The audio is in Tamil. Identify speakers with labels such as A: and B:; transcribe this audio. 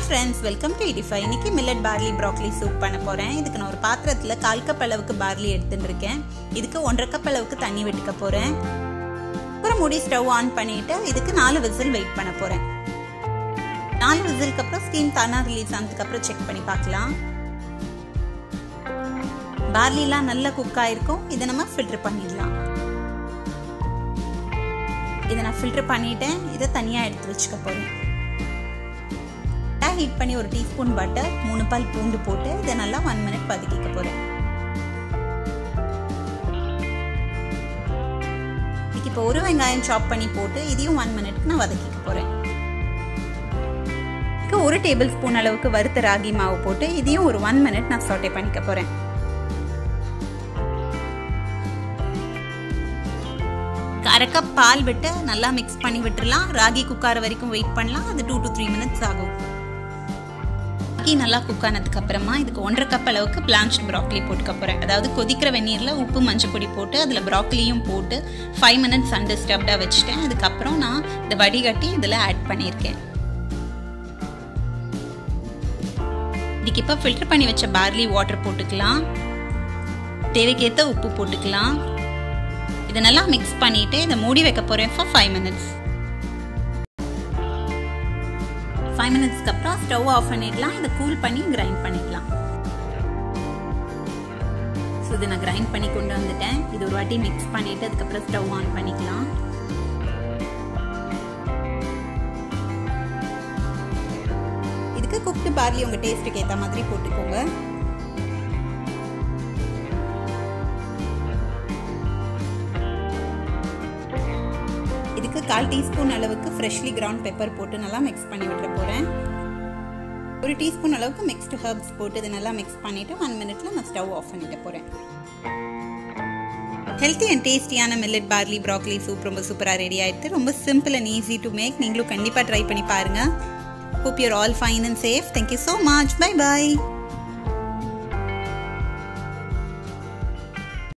A: ஃப்ரெண்ட்ஸ் வெல்கம் டு இடிஃபை இன்னைக்கு மில்லட் பார்லி ப்ராக்லி சூப் பண்ண போகிறேன் இதுக்கு நான் ஒரு பாத்திரத்தில் கால் கப் அளவுக்கு பார்லி எடுத்துட்டு இருக்கேன் இதுக்கு ஒன்றரை கப் அளவுக்கு தண்ணி விட்டுக்க போகிறேன் அப்புறம் முடி ஸ்டவ் ஆன் பண்ணிட்டு இதுக்கு நாலு விசில் வெயிட் பண்ண போகிறேன் நாலு விசிலுக்கு அப்புறம் ஸ்டீம் தானா ரிலீஸ் ஆனதுக்கப்புறம் செக் பண்ணி பார்க்கலாம் பார்லிலாம் நல்லா குக் ஆயிருக்கும் இதை நம்ம ஃபில்டர் பண்ணிடலாம் இதை நான் ஃபில்டர் பண்ணிட்டேன் இதை தனியாக எடுத்து வச்சுக்க போகிறேன் ஹீட் பண்ணி ஒரு டீஸ்பூன் பட்டர் மூணு பால் பூண்டு போட்டு இதை நல்லா ஒன் மினிட் பதுக்கிக்க போகிறேன் இதுக்கு இப்போ ஒரு வெங்காயம் சாப் பண்ணி போட்டு இதையும் ஒன் மினிட்க்கு நான் வதக்கிக்க போகிறேன் ஒரு டேபிள் ஸ்பூன் அளவுக்கு வறுத்த ராகி மாவு போட்டு இதையும் ஒரு ஒன் மினிட் நான் சாட்டே பண்ணிக்க போகிறேன் அரை கப் பால் விட்டு நல்லா மிக்ஸ் பண்ணி விட்டுடலாம் ராகி குக்கார வரைக்கும் வெயிட் பண்ணலாம் அது டூ டு த்ரீ மினிட்ஸ் ஆகும் ராகி நல்லா குக் ஆனதுக்கு அப்புறமா இதுக்கு ஒன்றரை கப் அளவுக்கு பிளான்ச் ப்ராக்லி போட்டுக்க போகிறேன் அதாவது கொதிக்கிற வெந்நீரில் உப்பு மஞ்சள் பொடி போட்டு அதில் ப்ராக்லியும் போட்டு ஃபைவ் மினிட்ஸ் அன்டிஸ்டர்ப்டாக வச்சுட்டேன் அதுக்கப்புறம் நான் இந்த வடிகட்டி இதில் ஆட் பண்ணியிருக்கேன் இதுக்கு இப்போ ஃபில்டர் பண்ணி வச்ச பார்லி வாட்டர் போட்டுக்கலாம் தேவைக்கேற்ற உப்பு போட்டுக்கலாம் இதை நல்லா மிக்ஸ் பண்ணிட்டு இதை மூடி வைக்க போகிறேன் ஃபார் ஃபைவ் மினிட்ஸ் ஃபைவ் மினிட்ஸ்க்கு அப்புறம் ஸ்டவ் ஆஃப் பண்ணிடலாம் இதை கூல் பண்ணி கிரைண்ட் பண்ணிடலாம் ஸோ இதை நான் கிரைண்ட் பண்ணி கொண்டு வந்துட்டேன் இது ஒரு வாட்டி மிக்ஸ் பண்ணிட்டு அதுக்கப்புறம் ஸ்டவ் ஆன் பண்ணிக்கலாம் இதுக்கு குக்டு பார்லி உங்கள் டேஸ்ட்டுக்கு ஏற்ற மாதிரி போட்டுக்கோங்க இதுக்கு கால் டீஸ்பூன் அளவுக்கு ஃப்ரெஷ்லி கிரவுண்ட் பெப்பர் போட்டு நல்லா மிக்ஸ் பண்ணி விட்டுற போகிறேன் ஒரு டீஸ்பூன் அளவுக்கு மிக்ஸ்டு ஹர்ப்ஸ் போட்டு இதை நல்லா மிக்ஸ் பண்ணிவிட்டு ஒன் மினிட்ல நான் ஸ்டவ் ஆஃப் பண்ணிட்டு போகிறேன் ஹெல்த்தி அண்ட் டேஸ்டியான மில்லட் பார்லி ப்ராக்லி சூப் ரொம்ப சூப்பராக ரெடி ஆகிடுது ரொம்ப simple and easy to make நீங்களும் கண்டிப்பாக ட்ரை பண்ணி பாருங்கள் hope your all fine and safe thank you so much bye bye